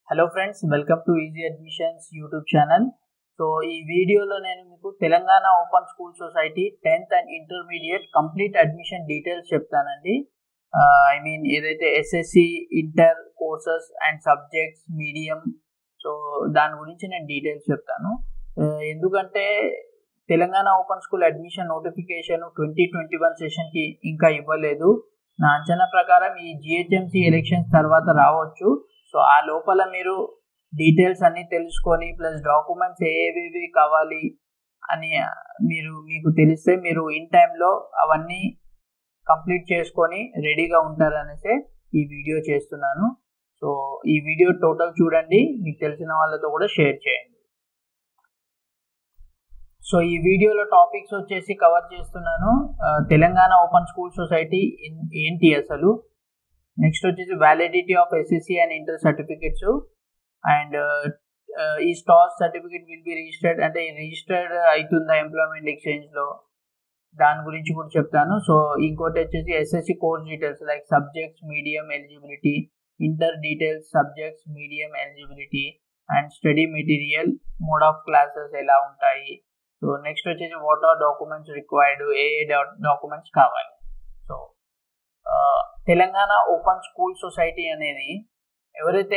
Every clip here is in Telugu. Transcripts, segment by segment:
Hello friends welcome to easy admissions YouTube channel so ఈ వీడియోలో నేను మీకు Telangana open school society tenth and intermediate complete admission details చెప్తానండి ఐ మీన్ ఏదైతే SSC inter courses and subjects medium so దాని గురించి నేను డీటెయిల్స్ చెప్తాను Uh, ఎందుకంటే Telangana open school admission notification twenty twenty one సెషన్కి ఇంకా ఇవ్వలేదు నా అంచనా ప్రకారం ఈ జిహెచ్ఎంసి ఎలక్షన్స్ తర్వాత రావచ్చు సో ఆ లోపల మీరు డీటెయిల్స్ అన్నీ తెలుసుకొని ప్లస్ డాక్యుమెంట్స్ ఏవేవి కావాలి అని మీరు మీకు తెలిస్తే మీరు ఇన్ టైంలో అవన్నీ కంప్లీట్ చేసుకొని రెడీగా ఉంటారనేసే ఈ వీడియో చేస్తున్నాను సో ఈ వీడియో టోటల్ చూడండి మీకు తెలిసిన వాళ్ళతో కూడా షేర్ చేయండి సో ఈ వీడియోలో టాపిక్స్ వచ్చేసి కవర్ చేస్తున్నాను ఆ, Telangana open school society in- ఏంటి అసలు నెక్స్ట్ వచ్చేసి validity of SSC and inter certificates and ఈ TOSS certificate will be registered అంటే రిజిస్టర్డ్ అవుతుందా ఎంప్లాయ్మెంట్ ఎక్స్చేంజ్లో దాని గురించి కూడా చెప్తాను సో ఇంకోటి వచ్చేసి SSC course details like subjects medium eligibility inter details subjects medium eligibility and study material mode of classes ఎలా ఉంటాయి సో నెక్స్ట్ వచ్చేసి వాట్ ఆర్ డాక్యుమెంట్స్ రిక్వైర్డ్ ఏ ఏ డాక్యుమెంట్స్ కావాలి సో ఆ, తెలంగాణ ఓపెన్ స్కూల్ సొసైటీ అనేది ఎవరైతే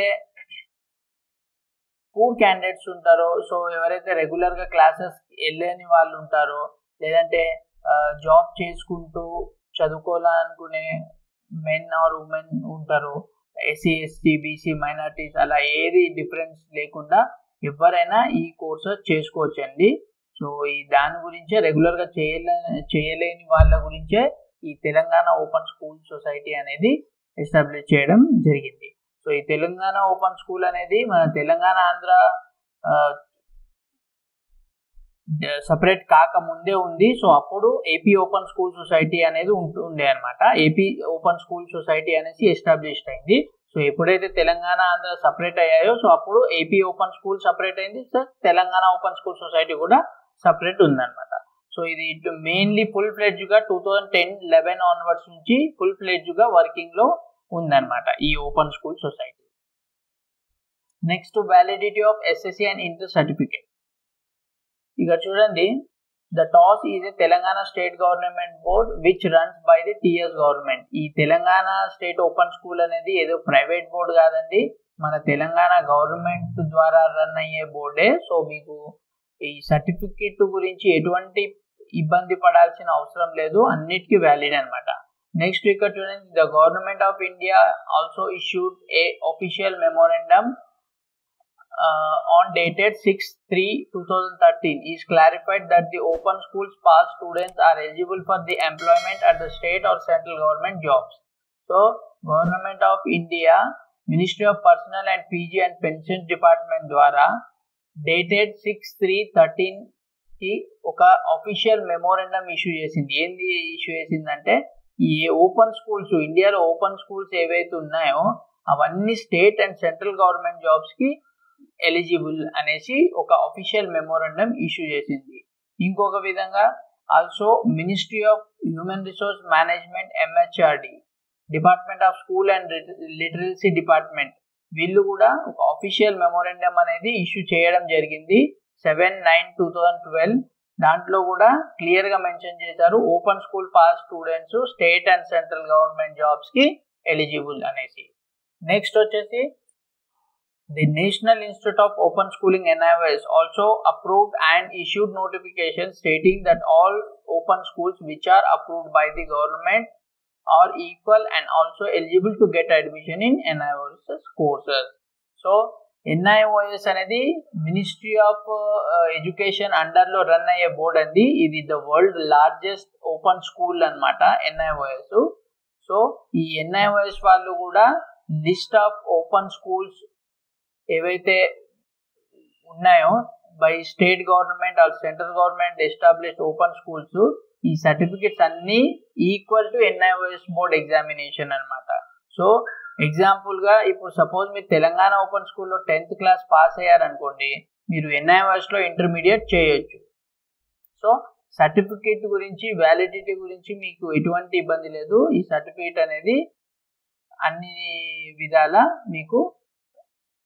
పూర్ క్యాండిడేట్స్ ఉంటారో సో ఎవరైతే రెగ్యులర్గా క్లాసెస్ వెళ్ళని వాళ్ళు ఉంటారో లేదంటే జాబ్ చేసుకుంటూ చదువుకోవాలనుకునే మెన్ ఆర్ ఉమెన్ ఉంటారో ఎస్సీ ఎస్టీ బీసీ మైనార్టీస్ అలా ఏది డిఫరెన్స్ లేకుండా ఎవరైనా ఈ కోర్సెస్ చేసుకోవచ్చండి సో ఈ దాని గురించే రెగ్యులర్గా చేయలే చేయలేని వాళ్ళ గురించే ఈ తెలంగాణ ఓపెన్ స్కూల్ సొసైటీ అనేది ఎస్టాబ్లిష్ చేయడం జరిగింది సో ఈ తెలంగాణ ఓపెన్ స్కూల్ అనేది మన తెలంగాణ ఆంధ్ర సపరేట్ కాక ముందే ఉంది సో అప్పుడు ఏపీ ఓపెన్ స్కూల్ సొసైటీ అనేది ఉంటు- ఉండే అనమాట ఏపీ ఓపెన్ స్కూల్ సొసైటీ అనేసి ఎస్టాబ్లిష్ అయింది సో ఎప్పుడైతే తెలంగాణ ఆంధ్ర సపరేట్ అయ్యాయో సో అప్పుడు ఏపీ ఓపెన్ స్కూల్ సపరేట్ అయింది so Telangana open school society కూడా సపరేట్ ఉందన్నమాట సో ఇది మెయిన్లీ ఫుల్ ఫ్లెడ్జ్ గా two thousand ten eleven onwards నుంచి ఫుల్ ఫ్లెడ్జ్ గా వర్కింగ్ లో ఉందన్నమాట ఈ open school society next validity of SSC and inter certificate ఇక చూడండి the TOSS is a Telangana state government board which runs by the TS government ఈ తెలంగాణ స్టేట్ ఓపెన్ స్కూల్ అనేది ఏదో ప్రైవేట్ బోర్డు కాదండి మన తెలంగాణ గవర్నమెంట్ ద్వారా రన్ అయ్యే బోర్డే సో మీకు ఈ సర్టిఫికెట్ గురించి ఎటువంటి ఇబ్బంది పడాల్సిన అవసరం లేదు అన్నిటికీ వ్యాలిడ్ అన్నమాట నెక్స్ట్ ఇక్కడ చూడండి the government of India also issued a official memorandum on dated 6-3-2013 is clarified that the open schools pass students are eligible for the employment at the state or central government jobs. So, Government of India, Ministry of Personnel and PG and Pensions Department ద్వారా డేటెడ్ సిక్స్ త్రీ థర్టీన్ కి ఒక అఫీషియల్ మెమోరెండమ్ ఇష్యూ చేసింది ఏంది ఇష్యూ చేసిందంటే ఈ ఓపెన్ స్కూల్స్ ఇండియాలో ఓపెన్ స్కూల్స్ ఏవైతే ఉన్నాయో అవన్నీ state and central government jobs కి ఎలిజిబుల్ అనేసి ఒక అఫీషియల్ మెమోరండం ఇష్యూ చేసింది ఇంకొక విధంగా also ministry of human resource management MHRD department of school and literacy department వీళ్ళు కూడా ఒక అఫీషియల్ మెమోరెండం అనేది ఇష్యూ చేయడం జరిగింది seven nine two thousand twelve దాంట్లో కూడా క్లియర్ గా మెన్షన్ చేశారు open school pass students state and central government jobs కి ఎలిజిబుల్ అనేసి నెక్స్ట్ వచ్చేసి The National Institute of Open Schooling NIOS also approved and issued notification stating that all open schools which are approved by the government are equal and also eligible to get admission in NIOS courses. So NIOS అనేది మినిస్ట్రీ ఆఫ్ ఎడ్యుకేషన్ అండర్ లో రన్ అయ్యే బోర్డ్ అండి ఇది the world largest open school అన్నమాట ఎన్ఐఓఎస్ సో ఈ ఎన్ఐఓఎస్ వాళ్ళు కూడా లిస్ట్ ఆఫ్ ఓపెన్ స్కూల్స్ ఏవైతే ఉన్నాయో by state government or central government establish open schools ఈ సర్టిఫికెట్స్ అన్ని equal to NIOS board examination అన్నమాట సో ఎగ్జాంపుల్ గా ఇప్పుడు సపోజ్ మీరు తెలంగాణ ఓపెన్ స్కూల్లో టెన్త్ క్లాస్ పాస్ అయ్యారనుకోండి మీరు ఎన్ఐఓఎస్ లో ఇంటర్మీడియట్ చేయొచ్చు సో సర్టిఫికేట్ గురించి వ్యాలిడిటీ గురించి మీకు ఎటువంటి ఇబ్బంది లేదు ఈ సర్టిఫికేట్ అనేది అన్ని విధాల మీకు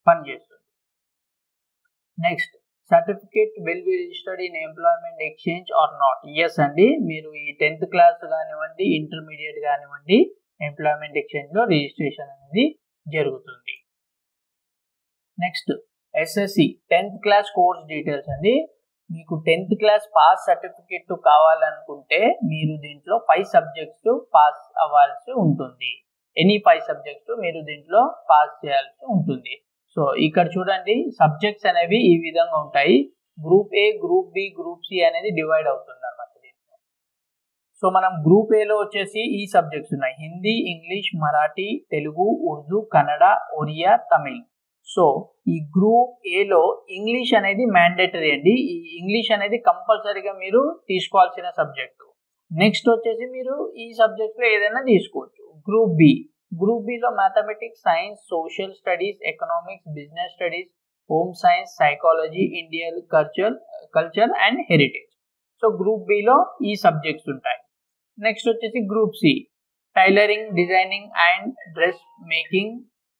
పనిచేస్తుంది next certificate will be registered in employment exchange or not yes అండి మీరు ఈ టెన్త్ క్లాస్ కానివ్వండి ఇంటర్మీడియట్ కానివ్వండి ఎంప్లాయ్మెంట్ ఎక్స్చేంజ్ లో రిజిస్ట్రేషన్ అనేది జరుగుతుంది next SSC tenth class course details అండి మీకు టెన్త్ క్లాస్ పాస్ సర్టిఫికేట్ కావాలనుకుంటే మీరు దీంట్లో ఫైవ్ సబ్జెక్ట్స్ పాస్ అవ్వాల్సి ఉంటుంది ఎనీ ఫైవ్ సబ్జెక్ట్స్ మీరు దీంట్లో పాస్ చేయాల్సి ఉంటుంది సో ఇక్కడ చూడండి సబ్జెక్ట్స్ అనేవి ఈ విధంగా ఉంటాయి group A group B group C అనేది డివైడ్ అవుతుంది అన్నమాట దీంట్లో సో మనం గ్రూప్ ఏలో వచ్చేసి ఈ సబ్జెక్ట్స్ ఉన్నాయి హిందీ ఇంగ్లీష్ మరాఠీ తెలుగు ఉర్దూ కన్నడ ఒరియా తమిళ్ సో ఈ గ్రూప్ ఏలో ఇంగ్లీష్ అనేది మ్యాండేటరీ అండి ఈ ఇంగ్లీష్ అనేది కంపల్సరీగా మీరు తీసుకోవాల్సిన సబ్జెక్టు నెక్స్ట్ వచ్చేసి మీరు ఈ సబ్జెక్ట్లో ఏదైనా తీసుకోవచ్చు గ్రూప్ బి గ్రూప్ బిలో mathematics science social studies economics business studies home science psychology Indian culture culture and heritage so group బిలో ఈ సబ్జెక్ట్స్ ఉంటాయి నెక్స్ట్ వచ్చేసి group C tailoring designing and dress making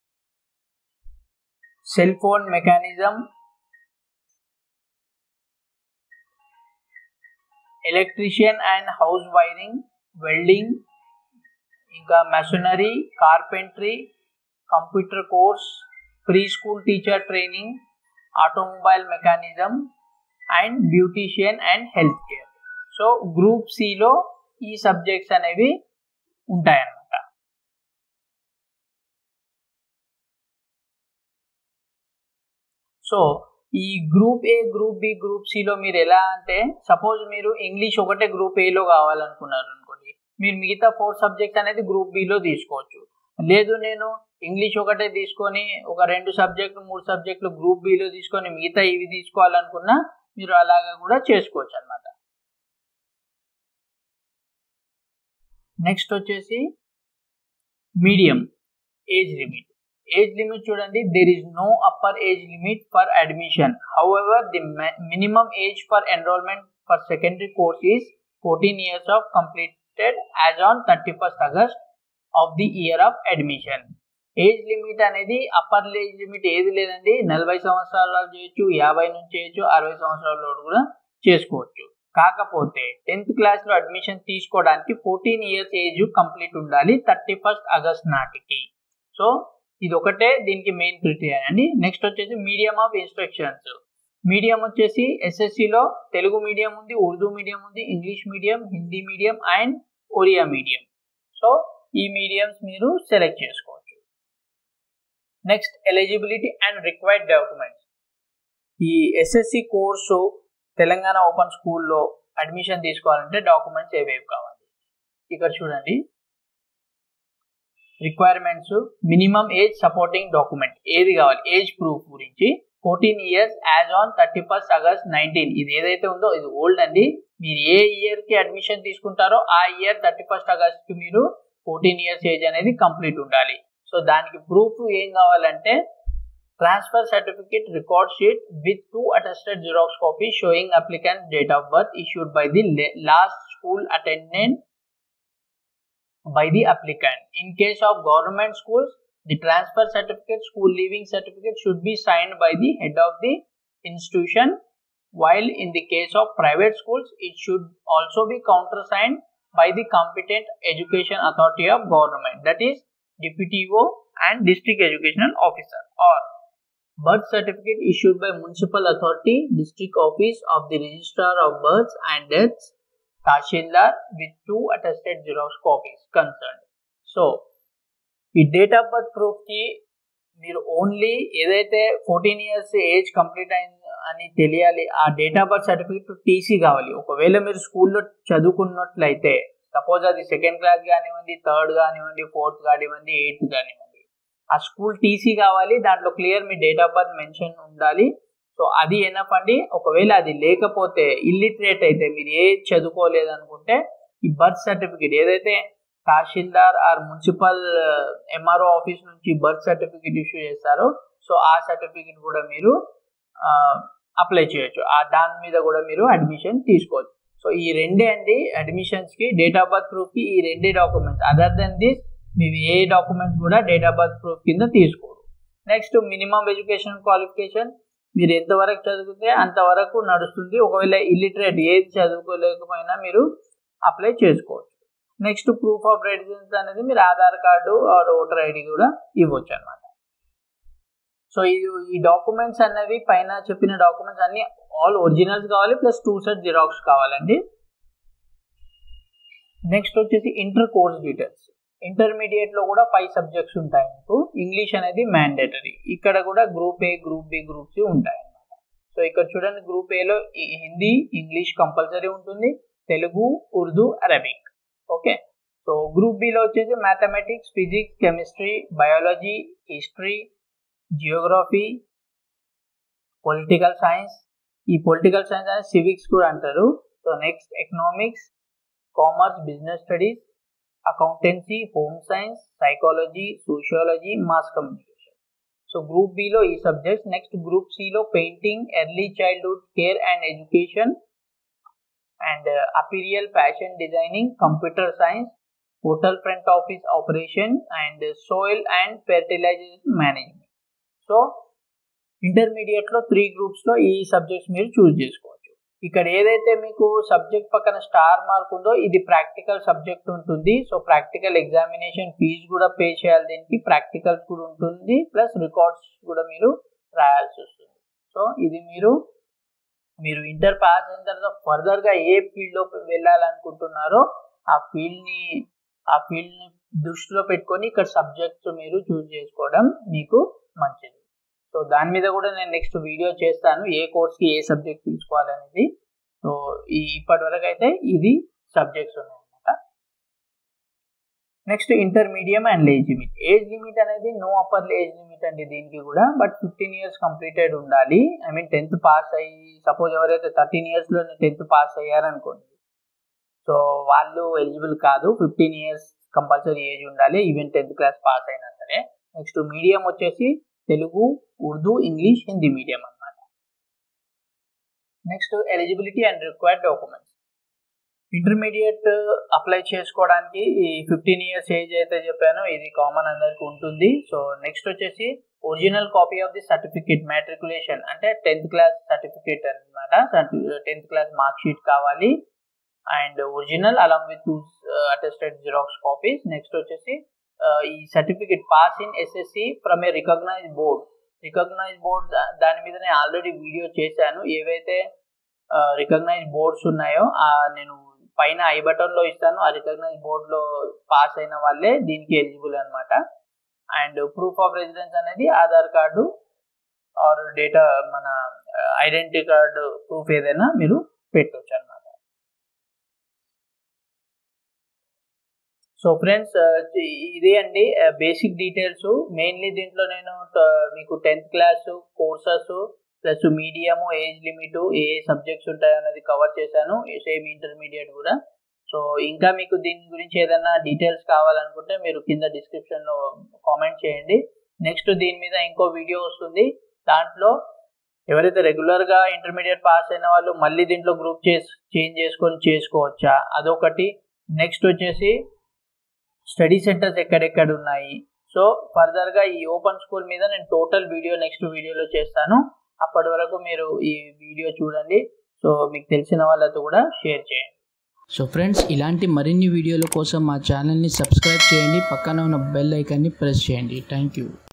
cell phone mechanism electrician and house wiring welding ఇంకా machinery carpentry computer course pre school teacher training automobile mechanism and beautician and health care so group సిలో ఈ సబ్జెక్ట్స్ అనేవి ఉంటాయన్నమాట సో ఈ group A group B group సిలో మీరు ఎలా అంటే సపోజ్ మీరు ఇంగ్లీష్ ఒకటే గ్రూప్ ఏలో కావాలనుకున్నారు అనుకోండి మీరు మిగతా ఫోర్ సబ్జెక్ట్స్ అనేది గ్రూప్ బిలో తీసుకోవచ్చు లేదు నేను ఇంగ్లీష్ ఒకటే తీసుకొని ఒక రెండు సబ్జెక్టులు మూడు సబ్జెక్టులు గ్రూప్ బిలో తీసుకొని మిగతా ఇవి తీసుకోవాలనుకున్నా మీరు అలాగా కూడా చేసుకోవచ్చు అనమాట నెక్స్ట్ వచ్చేసి medium age limit age limit చూడండి there is no upper age limit for admission however the minimum age for enrollment for secondary course is fourteen years of completed as on thirty first August of the year of admission age limit అనేది అప్పర్ ఏజ్ లిమిట్ ఏది లేదండి నలభై సంవత్సరాలు చేయొచ్చు యాభై నుంచి చేయొచ్చు అరవై సంవత్సరాల కూడా చేసుకోవచ్చు కాకపోతే టెన్త్ క్లాస్ లో అడ్మిషన్ తీసుకోవడానికి ఫోర్టీన్ ఇయర్స్ ఏజ్ కంప్లీట్ ఉండాలి థర్టీ ఫస్ట్ ఆగస్ట్ నాటికి సో ఇది ఒకటే దీనికి మెయిన్ క్రిటీరియా అండి నెక్స్ట్ వచ్చేసి మీడియం ఆఫ్ ఇన్స్ట్రక్షన్స్ మీడియం వచ్చేసి ఎస్ఎస్సిలో తెలుగు మీడియం ఉంది ఉర్దూ మీడియం ఉంది English medium Hindi medium and Oriya medium so ఈ మీడియంస్ మీరు సెలెక్ట్ చేసుకోవచ్చు next eligibility and required documents ఈ ఎస్ఎస్సి కోర్సు తెలంగాణ ఓపెన్ స్కూల్లో అడ్మిషన్ తీసుకోవాలంటే డాక్యుమెంట్స్ ఏవేవి కావాలి ఇక్కడ చూడండి requirements minimum age supporting document ఏది కావాలి ఏజ్ ప్రూఫ్ గురించి fourteen years as on thirty first August nineteen ఇది ఏదైతే ఉందో ఇది ఓల్డ్ అండి మీరు ఏ ఇయర్ కి అడ్మిషన్ తీసుకుంటారో ఆ ఇయర్ థర్టీ ఫస్ట్ ఆగస్ట్ కి మీరు ఫోర్టీన్ ఇయర్స్ ఏజ్ అనేది కంప్లీట్ ఉండాలి సో దానికి ప్రూఫ్ ఏం కావాలంటే transfer certificate record sheet with two attested xerox copy showing applicant date of birth issued by the last school attendant by the applicant. In case of government schools, the transfer certificate, school leaving certificate should be signed by the head of the institution, while in the case of private schools, it should also be countersigned by the competent education authority of government, that is DPTO and district educational officer, or birth certificate issued by municipal authority, district office of the registrar of births and deaths, Tahsildar with two attested Xerox copies concerned. So, ఈ డేట్ ఆఫ్ బర్త్ ప్రూఫ్ కి మీరు ఓన్లీ ఏదైతే ఫోర్టీన్ ఇయర్స్ ఏజ్ కంప్లీట్ అయింది అని తెలియాలి ఆ date of birth certificate TC కావాలి ఒకవేళ మీరు స్కూల్లో చదువుకున్నట్లయితే సపోజ్ అది సెకండ్ క్లాస్ కానివ్వండి థర్డ్ కానివ్వండి ఫోర్త్ కానివ్వండి ఎయిత్ కానివ్వండి ఆ స్కూల్ టీసీ కావాలి దాంట్లో క్లియర్ మీ డేట్ ఆఫ్ బర్త్ మెన్షన్ ఉండాలి సో అది ఎనఫ్ అండి ఒకవేళ అది లేకపోతే ఇల్లిటరేట్ అయితే మీరు ఏ చదువుకోలేదు అనుకుంటే ఈ బర్త్ సర్టిఫికేట్ ఏదైతే తహసీల్దార్ ఆర్ మున్సిపల్ ఎంఆర్ఓ ఆఫీస్ నుంచి బర్త్ సర్టిఫికేట్ ఇష్యూ చేస్తారో సో ఆ సర్టిఫికేట్ కూడా మీరు అప్లై చేయొచ్చు ఆ దాని మీద కూడా మీరు అడ్మిషన్ తీసుకోవచ్చు సో ఈ రెండే అండి అడ్మిషన్స్ కి డేట్ ఆఫ్ బర్త్ ప్రూఫ్ కి ఈ రెండే డాక్యుమెంట్స్ అదర్ దెన్ దిస్ మీరు ఏ డాక్యుమెంట్స్ కూడా డేట్ ఆఫ్ బర్త్ ప్రూఫ్ కింద తీసుకోరు నెక్స్ట్ మినిమం ఎడ్యుకేషన్ క్వాలిఫికేషన్ మీరు ఎంతవరకు చదివితే అంతవరకు నడుస్తుంది ఒకవేళ ఇల్లిటరేట్ ఏది చదువుకోలేకపోయినా మీరు అప్లై చేసుకోవచ్చు నెక్స్ట్ ప్రూఫ్ ఆఫ్ రెసిడెన్స్ అనేది మీరు Aadhaar card or voter ID కూడా ఇవ్వచ్చు అనమాట సో ఇది ఈ డాక్యుమెంట్స్ అనేవి పైన చెప్పిన డాక్యుమెంట్స్ అన్ని ఆల్ ఒరిజినల్స్ కావాలి ప్లస్ టూ సెట్ జిరాక్స్ కావాలండి నెక్స్ట్ వచ్చేసి ఇంటర్ కోర్స్ డీటెయిల్స్ ఇంటర్మీడియట్ లో కూడా ఫైవ్ సబ్జెక్ట్స్ ఉంటాయి మీకు ఇంగ్లీష్ అనేది మ్యాండేటరీ ఇక్కడ కూడా group A group B group C ఉంటాయి అన్నమాట సో ఇక్కడ చూడండి గ్రూప్ ఏలో హిందీ ఇంగ్లీష్ కంపల్సరీ ఉంటుంది Telugu Urdu Arabic okay so group బిలో వచ్చేసి mathematics physics chemistry biology history geography political science ఈ పొలిటికల్ సైన్స్ అనేది సివిక్స్ కూడా అంటారు so next economics commerce business studies accountancy home science psychology sociology mass communication so group బిలో ఈ సబ్జెక్ట్స్ నెక్స్ట్ గ్రూప్ సిలో painting early childhood care and education and apparel fashion designing computer science hotel front office operation and soil and fertilization management so ఇంటర్మీడియట్లో త్రీ గ్రూప్స్లో ఈ సబ్జెక్ట్స్ మీరు చూస్ చేసుకోవచ్చు ఇక్కడ ఏదైతే మీకు సబ్జెక్ట్ పక్కన స్టార్ మార్క్ ఉందో ఇది ప్రాక్టికల్ సబ్జెక్ట్ ఉంటుంది సో ప్రాక్టికల్ ఎగ్జామినేషన్ ఫీజు కూడా పే చేయాలి దీనికి ప్రాక్టికల్స్ కూడా ఉంటుంది ప్లస్ రికార్డ్స్ కూడా మీరు రాయాల్సి వస్తుంది సో ఇది మీరు మీరు ఇంటర్ పాస్ అయిన తర్వాత ఫర్దర్గా ఏ ఫీల్డ్లో వెళ్ళాలనుకుంటున్నారో ఆ ఫీల్డ్ని ఆ ఫీల్డ్ని దృష్టిలో పెట్టుకొని ఇక్కడ సబ్జెక్ట్స్ మీరు చూస్ చేసుకోవడం మీకు మంచిది సో దాని మీద కూడా నేను నెక్స్ట్ వీడియో చేస్తాను ఏ కోర్స్కి ఏ సబ్జెక్ట్ తీసుకోవాలనేది సో ఈ ఇప్పటి వరకు అయితే ఇది సబ్జెక్ట్స్ ఉన్నాయన్నమాట next intermediate and age limit age limit అనేది నో అప్పర్ ఏజ్ లిమిట్ అండి దీనికి కూడా బట్ ఫిఫ్టీన్ ఇయర్స్ కంప్లీటెడ్ ఉండాలి ఐ మీన్ టెన్త్ పాస్ అయ్యి సపోజ్ ఎవరైతే థర్టీన్ ఇయర్స్లో టెన్త్ పాస్ అయ్యారనుకోండి సో వాళ్ళు ఎలిజిబుల్ కాదు ఫిఫ్టీన్ ఇయర్స్ కంపల్సరీ ఏజ్ ఉండాలి ఈవెన్ టెన్త్ క్లాస్ పాస్ అయినా సరే నెక్స్ట్ మీడియం వచ్చేసి తెలుగు ఉర్దూ ఇంగ్లీష్ హిందీ మీడియం అనమాట next eligibility and required documents intermediate apply చేసుకోవడానికి ఈ ఫిఫ్టీన్ ఇయర్స్ ఏజ్ అయితే చెప్పానో ఇది కామన్ అందరికి ఉంటుంది సో నెక్స్ట్ వచ్చేసి original copy of the certificate matriculation అంటే టెన్త్ క్లాస్ సర్టిఫికేట్ అనమాట టెన్త్ క్లాస్ మార్క్ షీట్ కావాలి and original along with two attested xerox copies next వచ్చేసి ఈ certificate pass in SSC from a recognize board recognize board దాని మీద నేను ఆల్రెడీ వీడియో చేశాను ఏవైతే రికగ్నైజ్ బోర్డ్స్ ఉన్నాయో నేను పైన ఐ బటన్లో ఇస్తాను ఆ రికగ్నైజ్ బోర్డులో పాస్ అయిన వాళ్ళే దీనికి ఎలిజిబుల్ అనమాట అండ్ ప్రూఫ్ ఆఫ్ రెసిడెన్స్ అనేది ఆధార్ కార్డు ఆర్ డేటా మన ఐడెంటిటీ కార్డు ప్రూఫ్ ఏదైనా మీరు పెట్టవచ్చు అనమాట సో ఫ్రెండ్స్ ఇదే అండి బేసిక్ డీటెయిల్స్ మెయిన్లీ దీంట్లో నేను మీకు tenth class courses plus medium age limit ఏ ఏ సబ్జెక్ట్స్ ఉంటాయో అనేది కవర్ చేశాను సేమ్ ఇంటర్మీడియట్ కూడా సో ఇంకా మీకు దీని గురించి ఏదైనా డీటెయిల్స్ కావాలనుకుంటే మీరు కింద డిస్క్రిప్షన్లో కామెంట్ చేయండి నెక్స్ట్ దీని మీద ఇంకో వీడియో వస్తుంది దాంట్లో ఎవరైతే రెగ్యులర్గా ఇంటర్మీడియట్ పాస్ అయిన వాళ్ళు మళ్ళీ దీంట్లో గ్రూప్ చేసి చేంజ్ చేసుకొని చేసుకోవచ్చా అదొకటి నెక్స్ట్ వచ్చేసి స్టడీ సెంటర్స్ ఎక్కడెక్కడ ఉన్నాయి సో ఫర్దర్గా ఈ ఓపెన్ స్కూల్ మీద నేను టోటల్ వీడియో నెక్స్ట్ వీడియోలో చేస్తాను అప్పటి వరకు మీరు ఈ వీడియో చూడండి సో మీకు తెలిసిన వాళ్ళతో కూడా షేర్ చేయండి సో ఫ్రెండ్స్ ఇలాంటి మరిన్ని వీడియోల కోసం మా ఛానల్ని సబ్స్క్రైబ్ చేయండి పక్కన ఉన్న బెల్ ఐకాన్ని ప్రెస్ చేయండి థ్యాంక్ యూ